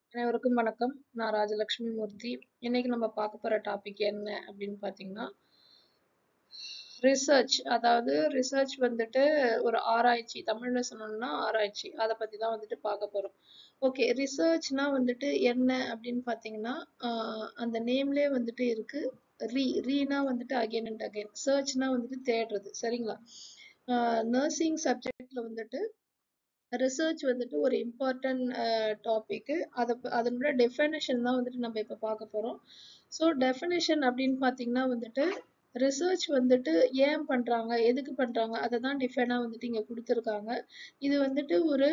அனைவருக்கும் வணக்கம் நான் ராஜலட்சுமி மூர்த்தி இன்னைக்கு நம்ம பார்க்க போற டாபிக் என்ன அப்படின்னு பார்த்தீங்கன்னா ரிசர்ச் அதாவது ரிசர்ச் வந்துட்டு ஒரு ஆராய்ச்சி தமிழ்ல சொல்லணும்னா ஆராய்ச்சி அதை பத்தி தான் வந்துட்டு பார்க்க போறோம் ஓகே ரிசர்ச்னா வந்துட்டு என்ன அப்படின்னு பார்த்தீங்கன்னா ஆஹ் அந்த நேம்லயே வந்துட்டு இருக்கு ரீ ரீனா வந்துட்டு அகைன் அண்ட் அகைன் சர்ச்னா வந்துட்டு தேடுறது சரிங்களா நர்சிங் சப்ஜெக்ட்ல வந்துட்டு ரிசர்ச் வந்துட்டு ஒரு இம்பார்ட்டன்ட் டாபிக் அதை அதனோட டெஃபினேஷன் தான் வந்துட்டு நம்ம இப்போ பார்க்க போகிறோம் ஸோ டெஃபினேஷன் அப்படின்னு பார்த்தீங்கன்னா வந்துட்டு ரிசர்ச் வந்துட்டு ஏன் பண்ணுறாங்க எதுக்கு பண்ணுறாங்க அதை தான் டிஃபைனாக வந்துட்டு இங்கே கொடுத்துருக்காங்க இது வந்துட்டு ஒரு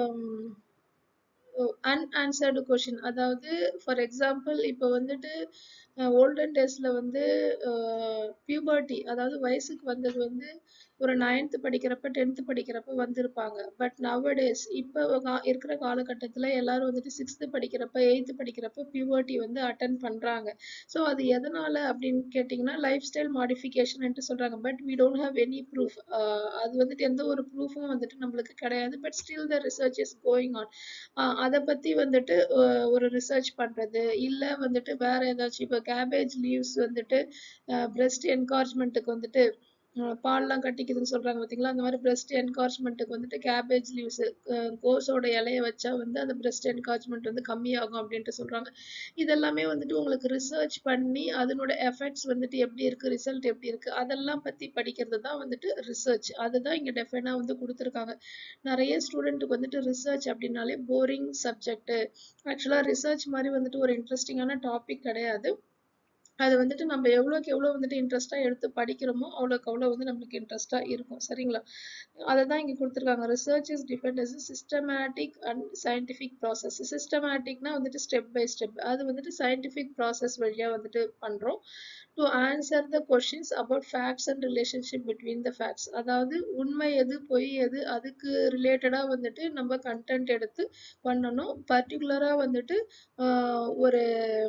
அன்ஆன்சர்டு கொஷின் அதாவது ஃபார் எக்ஸாம்பிள் இப்போ வந்துட்டு ஓல்டன் டேஸில் வந்து பியூபர்ட்டி அதாவது வயசுக்கு வந்தது வந்து ஒரு நைன்த்து படிக்கிறப்ப டென்த்து படிக்கிறப்ப வந்திருப்பாங்க பட் நவடேஸ் இப்போ இருக்கிற காலகட்டத்தில் எல்லாரும் வந்துட்டு சிக்ஸ்த்து படிக்கிறப்ப எயித்து படிக்கிறப்ப பியூபர்ட்டி வந்து அட்டன் பண்ணுறாங்க ஸோ அது எதனால் அப்படின்னு கேட்டிங்கன்னா லைஃப் ஸ்டைல் மாடிஃபிகேஷன்ட்டு சொல்கிறாங்க but we don't have any proof அது வந்துட்டு எந்த ஒரு ப்ரூஃபும் வந்துட்டு நம்மளுக்கு கிடையாது but still the research is going on அதை பற்றி வந்துட்டு ஒரு ரிசர்ச் பண்ணுறது இல்லை வந்துட்டு வேற ஏதாச்சும் இப்போ கேபேஜ் லீவ்ஸ் வந்துட்டு பிரெஸ்ட் என்கரேஜ்மெண்ட்டுக்கு வந்துட்டு பால்லாம் கட்டிக்குதுன்னு சொல்றாங்க பார்த்தீங்களா அந்த மாதிரி பிரெஸ்ட் என்கரேஜ்மெண்ட்டுக்கு வந்துட்டு கேபேஜ் லீவ்ஸ் கோஸோட இலைய வச்சா வந்து அந்த பிரெஸ்ட் என்கரேஜ்மெண்ட் வந்து கம்மியாகும் அப்படின்ட்டு சொல்றாங்க இதெல்லாமே வந்துட்டு உங்களுக்கு ரிசர்ச் பண்ணி அதனோட எஃபெக்ட்ஸ் வந்துட்டு எப்படி இருக்கு ரிசல்ட் எப்படி இருக்கு அதெல்லாம் பத்தி படிக்கிறது தான் வந்துட்டு ரிசர்ச் அதுதான் இங்க டெஃபைனா வந்து கொடுத்துருக்காங்க நிறைய ஸ்டூடெண்ட்டுக்கு வந்துட்டு ரிசர்ச் அப்படின்னாலே போரிங் சப்ஜெக்ட் ஆக்சுவலா ரிசர்ச் மாதிரி வந்துட்டு ஒரு இன்ட்ரெஸ்டிங்கான டாபிக் கிடையாது அது வந்துட்டு நம்ம எவ்வளோக்கு எவ்வளோ வந்துட்டு இன்ட்ரெஸ்டாக எடுத்து படிக்கிறோமோ அவ்வளோக்கு அவ்வளோ வந்து நம்மளுக்கு இன்ட்ரெஸ்டாக இருக்கும் சரிங்களா அதை தான் இங்கே கொடுத்துருக்காங்க research is defined as systematic and scientific process சிஸ்டமேட்டிக்னா வந்துட்டு ஸ்டெப் பை ஸ்டெப் அது வந்துட்டு சயின்டிஃபிக் ப்ராசஸ் வழியாக வந்துட்டு பண்ணுறோம் to answer the questions about facts and relationship between the facts அதாவது உண்மை எது பொய் எது அதுக்கு ரிலேட்டடாக வந்துட்டு நம்ம கண்டென்ட் எடுத்து பண்ணணும் பர்டிகுலராக வந்துட்டு ஒரு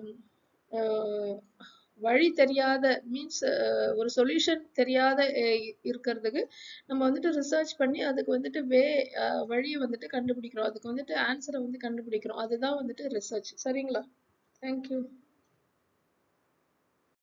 வழி தெரியாத மீன்ஸ் ஒரு சொல்யூஷன் தெரியாத இருக்கிறதுக்கு நம்ம வந்துட்டு ரிசர்ச் பண்ணி அதுக்கு வந்துட்டு வே வழியை வந்துட்டு கண்டுபிடிக்கிறோம் அதுக்கு வந்துட்டு ஆன்சரை வந்து கண்டுபிடிக்கிறோம் அதுதான் வந்துட்டு ரிசர்ச் சரிங்களா தேங்க்யூ